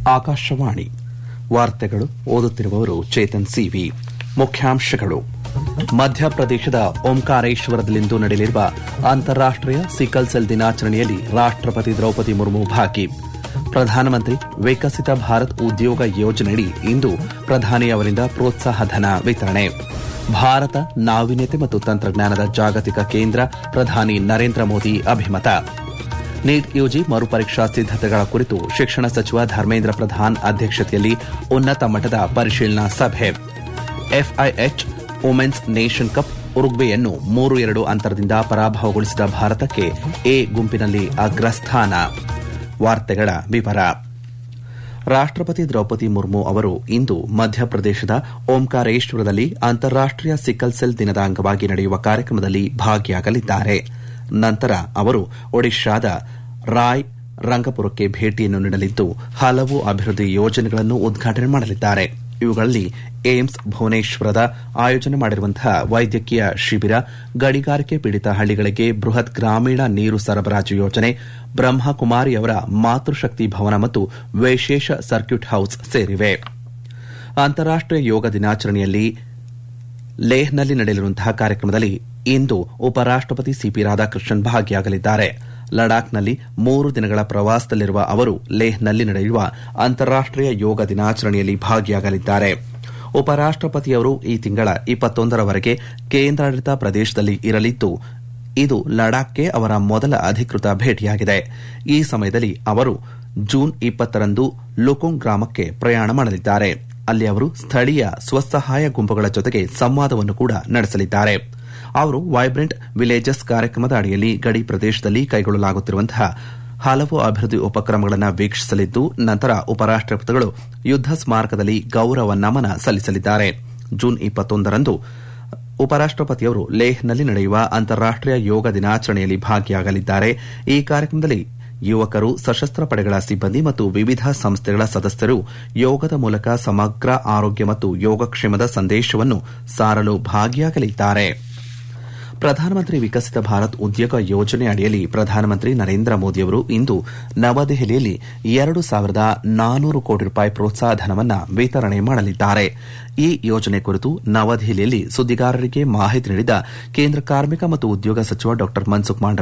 ಆಕಾಶವಾಣಿ ವಾರ್ತೆಗಳು ಓದುತ್ತಿರುವವರು ಚೇತನ್ ಸಿವಿ ಮುಖ್ಯಾಂಶಗಳು ಮಧ್ಯಪ್ರದೇಶದ ಓಂಕಾರೇಶ್ವರದಲ್ಲಿಂದು ನಡೆಯಲಿರುವ ಅಂತಾರಾಷ್ಟೀಯ ಸಿಕಲ್ ಸೆಲ್ ದಿನಾಚರಣೆಯಲ್ಲಿ ರಾಷ್ಟಪತಿ ದ್ರೌಪದಿ ಮುರ್ಮು ಭಾಗಿ ಪ್ರಧಾನಮಂತ್ರಿ ವಿಕಸಿತ ಭಾರತ್ ಉದ್ಯೋಗ ಯೋಜನೆಯಡಿ ಇಂದು ಪ್ರಧಾನಿ ಅವರಿಂದ ಪ್ರೋತ್ಸಾಹ ಧನ ವಿತರಣೆ ಭಾರತ ನಾವೀನ್ಯತೆ ಮತ್ತು ತಂತ್ರಜ್ಞಾನದ ಜಾಗತಿಕ ಕೇಂದ್ರ ಪ್ರಧಾನಿ ನರೇಂದ್ರ ಮೋದಿ ಅಭಿಮತ ನೀಟ್ ಯುಜಿ ಮರುಪರೀಕ್ಷಾ ಸಿದ್ದತೆಗಳ ಕುರಿತು ಶಿಕ್ಷಣ ಸಚಿವ ಧರ್ಮೇಂದ್ರ ಪ್ರಧಾನ್ ಅಧ್ಯಕ್ಷತೆಯಲ್ಲಿ ಉನ್ನತ ಮಟ್ಟದ ಪರಿಶೀಲನಾ ಸಭೆ ಎಫ್ಐಎಚ್ ವುಮೆನ್ಸ್ ನೇಷನ್ ಕಪ್ ಉರುಗ್ವೆಯನ್ನು ಮೂರು ಎರಡು ಅಂತರದಿಂದ ಪರಾಭವಗೊಳಿಸಿದ ಭಾರತಕ್ಕೆ ಎ ಗುಂಪಿನಲ್ಲಿ ಅಗ್ರಸ್ಥಾನ ವಾರ್ತೆಗಳ ವಿವರ ರಾಷ್ಟಪತಿ ದ್ರೌಪದಿ ಮುರ್ಮು ಅವರು ಇಂದು ಮಧ್ಯಪ್ರದೇಶದ ಓಂಕಾರೇಶ್ವರದಲ್ಲಿ ಅಂತಾರಾಷ್ಟೀಯ ಸಿಕಲ್ ಸೆಲ್ ದಿನದ ಅಂಗವಾಗಿ ನಡೆಯುವ ಕಾರ್ಯಕ್ರಮದಲ್ಲಿ ಭಾಗಿಯಾಗಲಿದ್ದಾರೆ ನಂತರ ಅವರು ಒಡಿಶಾದ ರಾಯ್ ರಂಗಪುರಕ್ಕೆ ಭೇಟಿಯನ್ನು ನೀಡಲಿದ್ದು ಹಲವು ಅಭಿವೃದ್ಧಿ ಯೋಜನೆಗಳನ್ನು ಉದ್ಘಾಟನೆ ಮಾಡಲಿದ್ದಾರೆ ಇವುಗಳಲ್ಲಿ ಏಮ್ಸ್ ಭುವನೇಶ್ವರದ ಆಯೋಜನೆ ಮಾಡಿರುವಂತಹ ವೈದ್ಯಕೀಯ ಶಿಬಿರ ಗಣಿಗಾರಿಕೆ ಪೀಡಿತ ಹಳ್ಳಿಗಳಿಗೆ ಬೃಹತ್ ಗ್ರಾಮೀಣ ನೀರು ಸರಬರಾಜು ಯೋಜನೆ ಬ್ರಹ್ಮಕುಮಾರಿಯವರ ಮಾತೃಶಕ್ತಿ ಭವನ ಮತ್ತು ವಿಶೇಷ ಸರ್ಕ್ಯೂಟ್ ಹೌಸ್ ಸೇರಿವೆ ಅಂತಾರಾಷ್ಟೀಯ ಯೋಗ ದಿನಾಚರಣೆಯಲ್ಲಿ ಲೇಹ್ನಲ್ಲಿ ನಡೆಯಲಿರುವಂತಹ ಕಾರ್ಯಕ್ರಮದಲ್ಲಿ ಇಂದು ಉಪರಾಷ್ಟಪತಿ ಸಿಪಿ ರಾಧಾಕೃಷ್ಣನ್ ಭಾಗಿಯಾಗಲಿದ್ದಾರೆ ಲಡಾಖ್ನಲ್ಲಿ ಮೂರು ದಿನಗಳ ಪ್ರವಾಸದಲ್ಲಿರುವ ಅವರು ಲೇಹ್ನಲ್ಲಿ ನಡೆಯುವ ಅಂತಾರಾಷ್ಟೀಯ ಯೋಗ ದಿನಾಚರಣೆಯಲ್ಲಿ ಭಾಗಿಯಾಗಲಿದ್ದಾರೆ ಉಪರಾಷ್ಟಪತಿಯವರು ಈ ತಿಂಗಳ ಇಪ್ಪತ್ತೊಂದರವರೆಗೆ ಕೇಂದ್ರಾಡಳಿತ ಪ್ರದೇಶದಲ್ಲಿ ಇರಲಿದ್ದು ಇದು ಲಡಾಖ್ಗೆ ಅವರ ಮೊದಲ ಅಧಿಕೃತ ಭೇಟಿಯಾಗಿದೆ ಈ ಸಮಯದಲ್ಲಿ ಅವರು ಜೂನ್ ಇಪ್ಪತ್ತರಂದು ಲುಕುಂಗ್ ಗ್ರಾಮಕ್ಕೆ ಪ್ರಯಾಣ ಮಾಡಲಿದ್ದಾರೆ ಅಲ್ಲಿ ಅವರು ಸ್ಥಳೀಯ ಸ್ವಸಹಾಯ ಗುಂಪುಗಳ ಜೊತೆಗೆ ಸಂವಾದವನ್ನು ಕೂಡ ನಡೆಸಲಿದ್ದಾರೆ ಅವರು ವೈಬ್ರೆಂಟ್ ವಿಲೇಜಸ್ ಕಾರ್ಯಕ್ರಮದ ಅಡಿಯಲ್ಲಿ ಗಡಿ ಪ್ರದೇಶದಲ್ಲಿ ಕೈಗೊಳ್ಳಲಾಗುತ್ತಿರುವಂತಹ ಹಲವು ಅಭಿವೃದ್ಧಿ ಉಪಕ್ರಮಗಳನ್ನು ವೀಕ್ಷಿಸಲಿದ್ದು ನಂತರ ಉಪರಾಷ್ಟಪತಿಗಳು ಯುದ್ದ ಸ್ಮಾರಕದಲ್ಲಿ ಗೌರವ ನಮನ ಸಲ್ಲಿಸಲಿದ್ದಾರೆ ಜೂನ್ ಇಪ್ಪತ್ತೊಂದರಂದು ಉಪರಾಷ್ಟಪತಿಯವರು ಲೇಹ್ನಲ್ಲಿ ನಡೆಯುವ ಅಂತಾರಾಷ್ಟೀಯ ಯೋಗ ದಿನಾಚರಣೆಯಲ್ಲಿ ಭಾಗಿಯಾಗಲಿದ್ದಾರೆ ಈ ಕಾರ್ಯಕ್ರಮದಲ್ಲಿ ಯುವಕರು ಸಶಸ್ತ್ರ ಪಡೆಗಳ ಸಿಬ್ಬಂದಿ ಮತ್ತು ವಿವಿಧ ಸಂಸ್ಥೆಗಳ ಸದಸ್ಯರು ಯೋಗದ ಮೂಲಕ ಸಮಗ್ರ ಆರೋಗ್ಯ ಮತ್ತು ಯೋಗಕ್ಷೇಮದ ಸಂದೇಶವನ್ನು ಸಾರಲು ಭಾಗಿಯಾಗಲಿದ್ದಾರೆ ಪ್ರಧಾನಮಂತ್ರಿ ವಿಕಸಿತ ಭಾರತ್ ಉದ್ಯೋಗ ಯೋಜನೆ ಅಡಿಯಲ್ಲಿ ಪ್ರಧಾನಮಂತ್ರಿ ನರೇಂದ್ರ ಮೋದಿಯವರು ಇಂದು ನವದೆಹಲಿಯಲ್ಲಿ ಎರಡು ಸಾವಿರದ ನಾನೂರು ಕೋಟಿ ರೂಪಾಯಿ ಪ್ರೋತ್ಸಾಹ ಧನವನ್ನು ವಿತರಣೆ ಮಾಡಲಿದ್ದಾರೆ ಈ ಯೋಜನೆ ಕುರಿತು ನವದೆಹಲಿಯಲ್ಲಿ ಸುದ್ದಿಗಾರರಿಗೆ ಮಾಹಿತಿ ನೀಡಿದ ಕೇಂದ್ರ ಕಾರ್ಮಿಕ ಮತ್ತು ಉದ್ಯೋಗ ಸಚಿವ ಡಾ ಮನ್ಸುಖ್ ಮಾಂಡವೀಯ